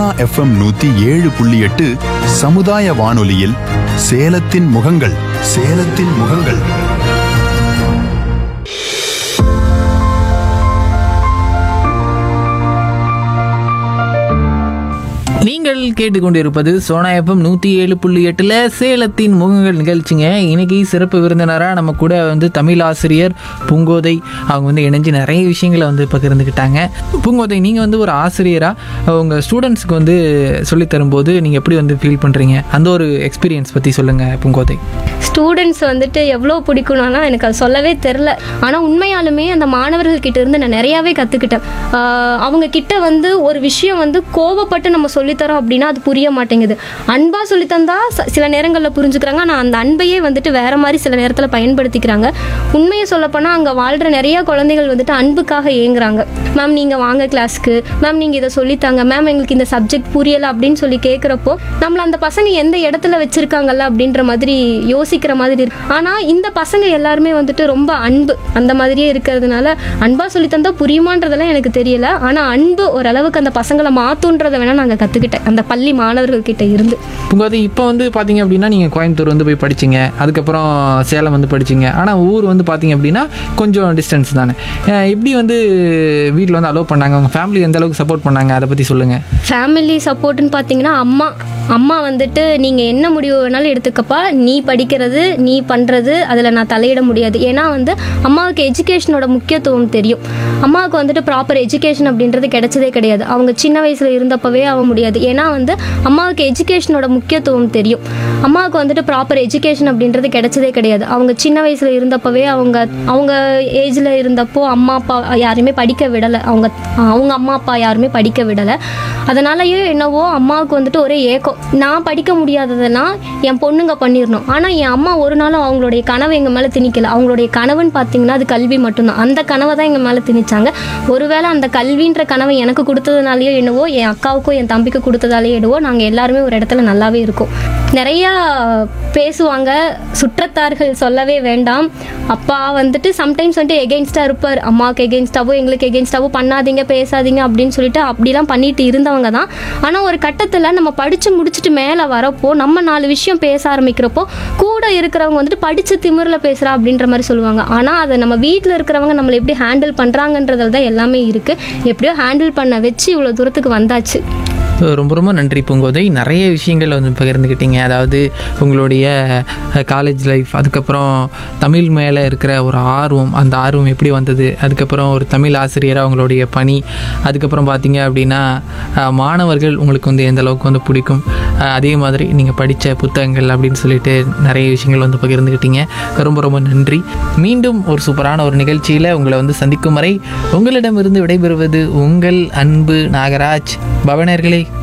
Sona FM நூத்தி ஏழு புள்ளி எட்டு சமுதாய வானொலியில் சேலத்தின் முகங்கள் சேலத்தின் முகங்கள் நீங்கள் கேட்டுக்கொண்டிருப்பது சோனா எஃப்எம் நூற்றி ஏழு புள்ளி எட்டில் சேலத்தின் முகங்கள் நிகழ்ச்சிங்க இன்னைக்கு சிறப்பு விருந்தினராக நம்ம கூட வந்து தமிழ் ஆசிரியர் பூங்கோதை அவங்க வந்து இணைஞ்சு நிறைய விஷயங்களை வந்து பகிர்ந்துக்கிட்டாங்க பூங்கோதை நீங்கள் வந்து ஒரு ஆசிரியராக உங்கள் ஸ்டூடெண்ட்ஸ்க்கு வந்து சொல்லித் தரும்போது நீங்கள் எப்படி வந்து ஃபீல் பண்ணுறீங்க அந்த ஒரு எக்ஸ்பீரியன்ஸ் பற்றி சொல்லுங்கள் பூங்கோதை ஸ்டூடெண்ட்ஸ் வந்துட்டு எவ்வளோ பிடிக்கணும்னா எனக்கு அது சொல்லவே தெரில ஆனால் உண்மையாலுமே அந்த மாணவர்கள் கிட்ட இருந்து நான் நிறையாவே கற்றுக்கிட்டேன் அவங்க கிட்ட வந்து ஒரு விஷயம் வந்து கோவப்பட்டு நம்ம சொல்லித்தரோம் அப்படின்னா அது புரிய மாட்டேங்குது அன்பாக சொல்லித்தந்தா ச- சில நேரங்களில் புரிஞ்சுக்கிறாங்க ஆனால் அந்த அன்பையே வந்துட்டு வேற மாதிரி சில நேரத்தில் பயன்படுத்திக்கிறாங்க உண்மையை சொல்லப்போனால் அங்கே வாழ்கிற நிறைய குழந்தைகள் வந்துட்டு அன்புக்காக ஏங்குறாங்க மேம் நீங்கள் வாங்க கிளாஸ்க்கு மேம் நீங்கள் இதை சொல்லித்தாங்க மேம் எங்களுக்கு இந்த சப்ஜெக்ட் புரியலை அப்படின்னு சொல்லி கேட்குறப்போ நம்மள அந்த பசங்க எந்த இடத்துல வச்சிருக்காங்கல்ல அப்படின்ற மாதிரி யோசிக்கிற மாதிரி இருக்கு ஆனால் இந்த பசங்க எல்லாருமே வந்துட்டு ரொம்ப அன்பு அந்த மாதிரியே இருக்கிறதுனால அன்பா சொல்லி தந்தா புரியுமான்றதெல்லாம் எனக்கு தெரியல ஆனால் அன்பு ஓரளவுக்கு அந்த பசங்களை மாத்துன்றதை வேணா நாங்கள் கற்றுக்கிட்டேன் அந்த பள்ளி மாணவர்கள் கிட்ட இருந்து பூங்கோதை இப்போ வந்து பார்த்தீங்க அப்படின்னா நீங்கள் கோயம்புத்தூர் வந்து போய் படிச்சீங்க அதுக்கப்புறம் சேலம் வந்து படிச்சீங்க ஆனால் ஊர் வந்து பார்த்தீங்க அப்படின்னா கொஞ்சம் டிஸ்டன்ஸ் தானே அஹ் எப்படி வந்து வீட்டில் வந்து அலோவ் பண்ணாங்க உங்கள் ஃபேமிலி எந்த அளவுக்கு சப்போர்ட் பண்ணாங்க அதை பற்றி சொல்லுங்கள் ஃபேமிலி சப்போர்ட்னு பார்த்தீங்கன்னா அம்மா அம்மா வந்துட்டு நீங்கள் என்ன முடிவு வேணாலும் எடுத்துக்கப்பா நீ படிக்கிறது நீ பண்ணுறது அதில் நான் தலையிட முடியாது ஏன்னா வந்து அம்மாவுக்கு எஜுகேஷனோட முக்கியத்துவம் தெரியும் அம்மாவுக்கு வந்துட்டு ப்ராப்பர் எஜுகேஷன் அப்படின்றது கிடைச்சதே கிடையாது அவங்க சின்ன வயசில் இருந்தப்பவே ஆக முடியாது ஏன்னா வந்து அம்மாவுக்கு எஜுகேஷனோட முக்கியத்துவம் தெரியும் அம்மாவுக்கு வந்துட்டு ப்ராப்பர் எஜுகேஷன் அப்படின்றது கிடைச்சதே கிடையாது அவங்க சின்ன வயசில் இருந்தப்பவே அவங்க அவங்க ஏஜில் இருந்தப்போ அம்மா அப்பா யாருமே படிக்க விடலை அவங்க அவங்க அம்மா அப்பா யாருமே படிக்க விடலை அதனாலயே என்னவோ அம்மாவுக்கு வந்துட்டு ஒரே ஏக்கம் நான் படிக்க முடியாததெல்லாம் என் பொண்ணுங்க பண்ணிடணும் ஆனால் என் அம்மா ஒரு நாளும் அவங்களுடைய கனவை எங்கள் மேலே திணிக்கல அவங்களுடைய கனவுன்னு பார்த்தீங்கன்னா அது கல்வி மட்டும்தான் அந்த கனவை தான் எங்கள் மேலே திணிச்சாங்க ஒருவேளை அந்த கல்வின்ற கனவை எனக்கு கொடுத்ததுனாலயோ என்னவோ என் அக்காவுக்கோ என் தம்பிக்கு கொடுத்ததாலேயோ என்னவோ நாங்கள் எல்லாருமே ஒரு இடத்துல நல்லாவே இருக்கோம் நிறையா பேசுவாங்க சுற்றத்தார்கள் சொல்லவே வேண்டாம் அப்பா வந்துட்டு சம்டைம்ஸ் வந்துட்டு எகெயின்ஸ்டாக இருப்பார் அம்மாவுக்கு எகெயின்ஸ்டாவோ எங்களுக்கு எகெயின்ஸ்டாவோ பண்ணாதீங்க பேசாதீங்க அப்படின்னு சொல்லிட்டு அப்படிலாம் பண்ணிட்டு இருந்தவங்க தான் ஆனால் ஒரு கட்டத்தில் நம்ம படித்து முடிச்சுட்டு மேலே வரப்போ நம்ம நாலு விஷயம் பேச ஆரம்பிக்கிறப்போ கூட இருக்கிறவங்க வந்துட்டு படித்து திமிரில் பேசுகிறா அப்படின்ற மாதிரி சொல்லுவாங்க ஆனால் அதை நம்ம வீட்டில் இருக்கிறவங்க நம்மளை எப்படி ஹேண்டில் பண்ணுறாங்கன்றதுல தான் எல்லாமே இருக்குது எப்படியோ ஹேண்டில் பண்ண வச்சு இவ்வளோ தூரத்துக்கு வந்தாச்சு ரொம்ப ரொம்ப நன்றி பூங்கோதை நிறைய விஷயங்கள் வந்து பகிர்ந்துக்கிட்டீங்க அதாவது உங்களுடைய காலேஜ் லைஃப் அதுக்கப்புறம் தமிழ் மேலே இருக்கிற ஒரு ஆர்வம் அந்த ஆர்வம் எப்படி வந்தது அதுக்கப்புறம் ஒரு தமிழ் ஆசிரியராக உங்களுடைய பணி அதுக்கப்புறம் பார்த்தீங்க அப்படின்னா அஹ், மாணவர்கள் உங்களுக்கு வந்து எந்த அளவுக்கு வந்து பிடிக்கும் அஹ், அதே மாதிரி நீங்கள் படித்த புத்தகங்கள் அப்படின்னு சொல்லிட்டு நிறைய விஷயங்கள் வந்து பகிர்ந்துக்கிட்டீங்க ரொம்ப ரொம்ப நன்றி மீண்டும் ஒரு சூப்பரான ஒரு நிகழ்ச்சியில் உங்களை வந்து சந்திக்கும் வரை உங்களிடமிருந்து விடைபெறுவது உங்கள் அன்பு நாகராஜ் பவனர்களே